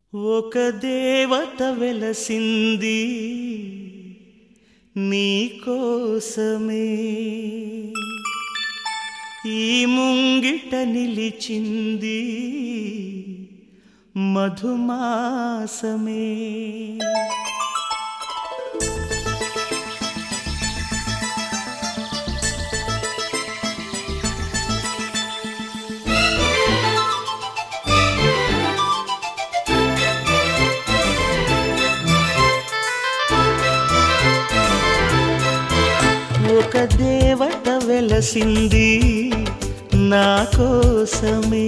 ఒక దేవత వెలసింది నీకోసమే ఈ ముంగిట నిలిచింది మధుమాసమే ఒక దేవత వెలసింది నా కోసమే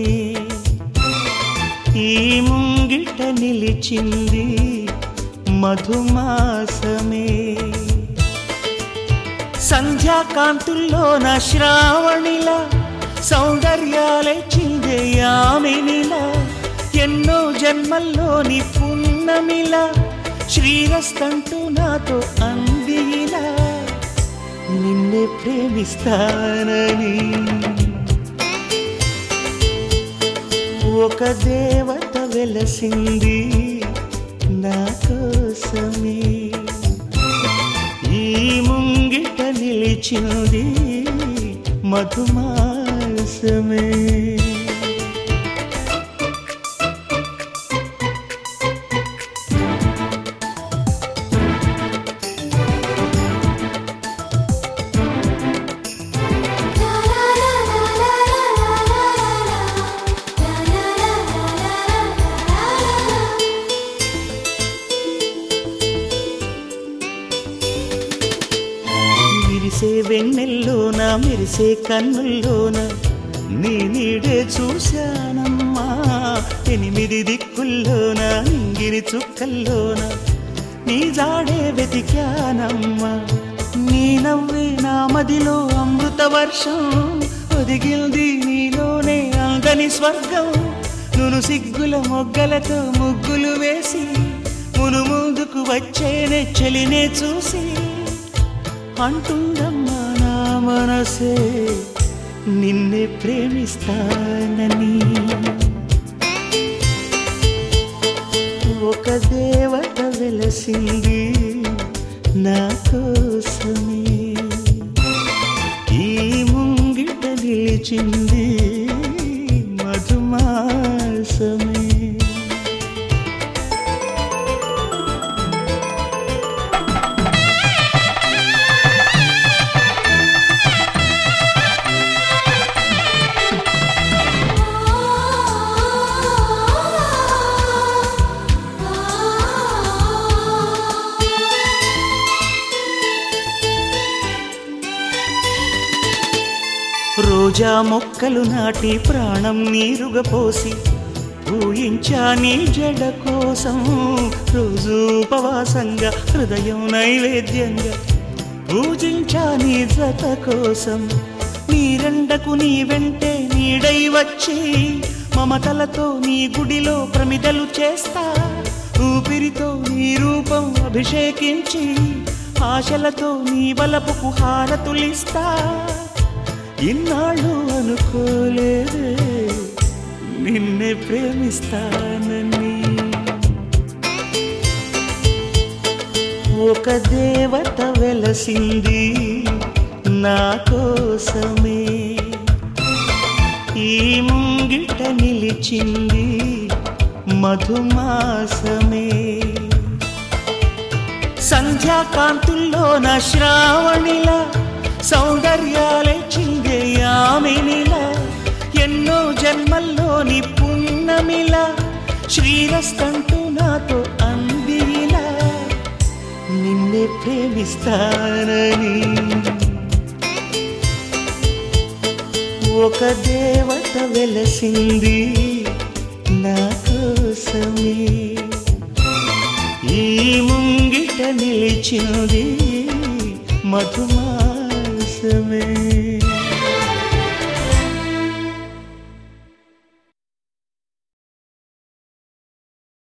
ఈ ముంగిట నిలిచింది మధుమాసమే సంధ్యాకాంతుల్లో నా శ్రావణిలా సౌందర్యాలే చిందే యామినిలా ఎన్నో జన్మల్లోని పున్నమిలా శ్రీరస్తంటూ నాతో అందిలా నిన్నే ప్రేమిస్తానని ఒక దేవత వెలసింది నా కోసమే ఈ ముంగిట నిలిచింది మధుమాసమే విరిసే వెన్నెల్లోన మెరిసే కన్నుల్లోన నీ నీడే చూశానమ్మా ఎనిమిది దిక్కుల్లోన నింగిరి చుక్కల్లోన నీ జాడే వెతికానమ్మా నీ నవ్వే నా మదిలో అమృత వర్షం ఒదిగింది నీలోనే అందని స్వర్గం నును సిగ్గుల మొగ్గలతో ముగ్గులు వేసి మును ముందుకు వచ్చేనే చెలినే చూసి అంటుందమ్మా నా మనసే నిన్నే ప్రేమిస్తానని ఒక దేవత వెలసింది నా కోసమే ఈ ముంగిట నిలిచింది మధుమాసమే రోజా మొక్కలు నాటి ప్రాణం నీరుగా పోసి ఊహించా నీ జడ కోసం రోజు ఉపవాసంగా హృదయం నైవేద్యంగా పూజించా నీ జత కోసం నీరెండకు నీ వెంటే నీడై వచ్చి మమతలతో నీ గుడిలో ప్రమిదలు చేస్తా ఊపిరితో నీ రూపం అభిషేకించి ఆశలతో నీ బలపుకు హారతులిస్తా ఇన్నాళ్ళు అనుకోలేదే నిన్నే ప్రేమిస్తానని ఒక దేవత వెలసింది నా కోసమే ఈ ముంగిట నిలిచింది మధుమాసమే సంధ్యాకాంతుల్లో నా శ్రావణిలా సౌందర్యాలే చిందే యామినిలా ఎన్నో జన్మల్లోని పున్నమిలా శ్రీరస్తంటూ నాతో అందిలా నిన్నే ప్రేమిస్తానని ఒక దేవత వెలసింది నా కోసమే ఈ ముంగిట నిలిచింది మధుమాసమే